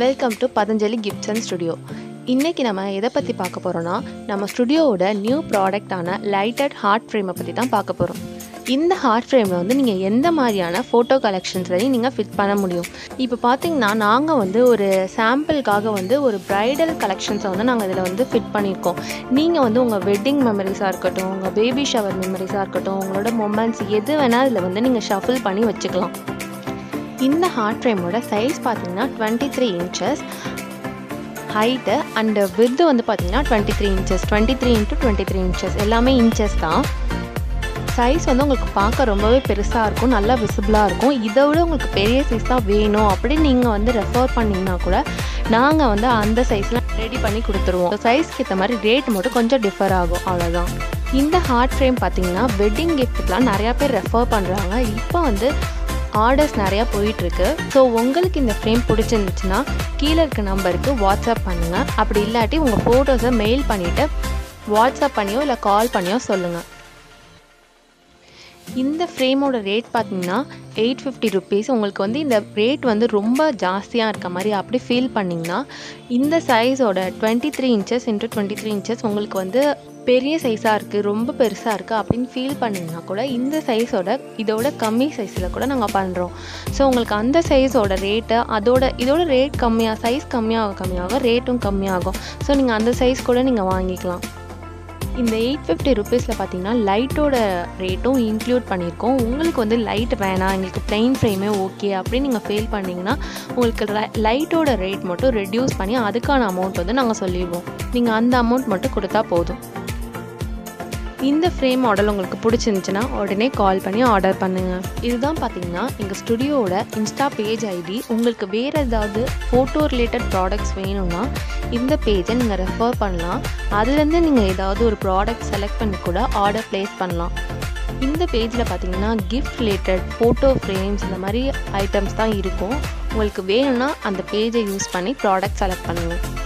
welcome to Patanjali gifts and studio இன்றைக்கி நம்ம எதை பற்றி பார்க்க போகிறோன்னா நம்ம ஸ்டுடியோவோட நியூ ப்ராடக்டான லைட்டட் ஹார்ட் ஃப்ரேமை பற்றி தான் பார்க்க போகிறோம் இந்த ஹார்ட் ஃப்ரேமில் வந்து நீங்கள் எந்த மாதிரியான ஃபோட்டோ கலெக்ஷன்ஸ்லையும் நீங்கள் ஃபிட் பண்ண முடியும் இப்போ பார்த்தீங்கன்னா நாங்கள் வந்து ஒரு சாம்பிளுக்காக வந்து ஒரு ப்ரைடல் கலெக்ஷன்ஸை வந்து நாங்கள் இதில் வந்து ஃபிட் பண்ணியிருக்கோம் நீங்கள் வந்து உங்கள் வெட்டிங் மெமரிஸாக இருக்கட்டும் உங்கள் பேபி ஷவர் மெமரிஸாக இருக்கட்டும் உங்களோட மொமெண்ட்ஸ் எது வேணால் இதில் வந்து நீங்கள் ஷஃபில் பண்ணி வச்சுக்கலாம் இந்த ஹார்ட் ஃப்ரேமோட சைஸ் பார்த்தீங்கன்னா twenty three inches height and width வந்து பார்த்தீங்கன்னா twenty three inches twenty three into twenty three inches எல்லாமே இன்ச்சஸ் தான் சைஸ் வந்து உங்களுக்கு பார்க்க ரொம்பவே பெருசாக இருக்கும் நல்லா விசிபிளாக இருக்கும் இதை விட உங்களுக்கு பெரிய சைஸ் தான் வேணும் அப்படின்னு நீங்கள் வந்து ரெஃபர் பண்ணிங்கன்னா கூட நாங்கள் வந்து அந்த சைஸில் ரெடி பண்ணி கொடுத்துருவோம் சைஸ்க்கு ஏற்ற மாதிரி ரேட் மட்டும் கொஞ்சம் டிஃபர் ஆகும் அவ்வளோதான் இந்த ஹார்ட் ஃப்ரேம் பார்த்தீங்கன்னா வெட்டிங் கிஃப்ட்டுக்கெலாம் நிறையா பேர் ரெஃபர் பண்ணுறாங்க இப்போ வந்து ஆர்டர்ஸ் நிறையா போயிட்டுருக்கு ஸோ உங்களுக்கு இந்த ஃப்ரேம் பிடிச்சிருந்துச்சுன்னா கீழே இருக்க நம்பருக்கு வாட்ஸ்அப் பண்ணுங்கள் அப்படி இல்லாட்டி உங்கள் ஃபோட்டோஸை மெயில் பண்ணிவிட்டு வாட்ஸ்அப் பண்ணியோ இல்லை கால் பண்ணியோ சொல்லுங்கள் இந்த ஃப்ரேமோட ரேட் பார்த்தீங்கன்னா எயிட் ஃபிஃப்டி ருபீஸ் உங்களுக்கு வந்து இந்த ரேட் வந்து ரொம்ப ஜாஸ்தியாக இருக்க மாதிரி அப்படி ஃபீல் பண்ணிங்கன்னா இந்த சைஸோட twenty three inches into twenty three inches உங்களுக்கு வந்து பெரிய சைஸாக இருக்குது ரொம்ப பெருசாக இருக்குது அப்படின்னு ஃபீல் பண்ணிங்கன்னா கூட இந்த சைஸோட இதோட கம்மி சைஸில் கூட நாங்கள் பண்ணுறோம் ஸோ உங்களுக்கு அந்த சைஸோட ரேட்டு அதோட இதோட ரேட் கம்மியாக சைஸ் கம்மியாக கம்மியாக ரேட்டும் கம்மியாகும் ஸோ நீங்கள் அந்த சைஸ் கூட நீங்கள் வாங்கிக்கலாம் இந்த எயிட் ஃபிஃப்டி ருபீஸில் பார்த்தீங்கன்னா லைட்டோட ரேட்டும் இன்க்ளூட் பண்ணியிருக்கோம் உங்களுக்கு வந்து லைட் வேணாம் எங்களுக்கு ப்ளைன் ஃப்ரேமே ஓகே அப்படின்னு நீங்கள் ஃபீல் பண்ணிங்கன்னா உங்களுக்கு லைட்டோட ரேட் மட்டும் ரெடியூஸ் பண்ணி அதுக்கான அமௌண்ட் வந்து நாங்கள் சொல்லிடுவோம் நீங்கள் அந்த அமௌண்ட் மட்டும் கொடுத்தா போதும் இந்த ஃப்ரேம் மாடல் உங்களுக்கு பிடிச்சிருந்துச்சுன்னா உடனே கால் பண்ணி ஆர்டர் பண்ணுங்கள் இதுதான் பார்த்தீங்கன்னா எங்கள் ஸ்டுடியோவோட இன்ஸ்டா பேஜ் ஐடி உங்களுக்கு வேறு ஏதாவது ஃபோட்டோ ரிலேட்டட் ப்ராடக்ட்ஸ் வேணும்னா இந்த பேஜை நீங்கள் ரெஃபர் பண்ணலாம் அதுலேருந்து நீங்கள் ஏதாவது ஒரு ப்ராடக்ட் செலக்ட் பண்ணி கூட ஆர்டர் ப்ளேஸ் பண்ணலாம் இந்த பேஜில் பார்த்தீங்கன்னா கிஃப்ட் ரிலேட்டட் ஃபோட்டோ ஃப்ரேம்ஸ் இந்த மாதிரி ஐட்டம்ஸ் தான் இருக்கும் உங்களுக்கு வேணும்னா அந்த பேஜை யூஸ் பண்ணி ப்ராடக்ட் செலக்ட் பண்ணுங்கள்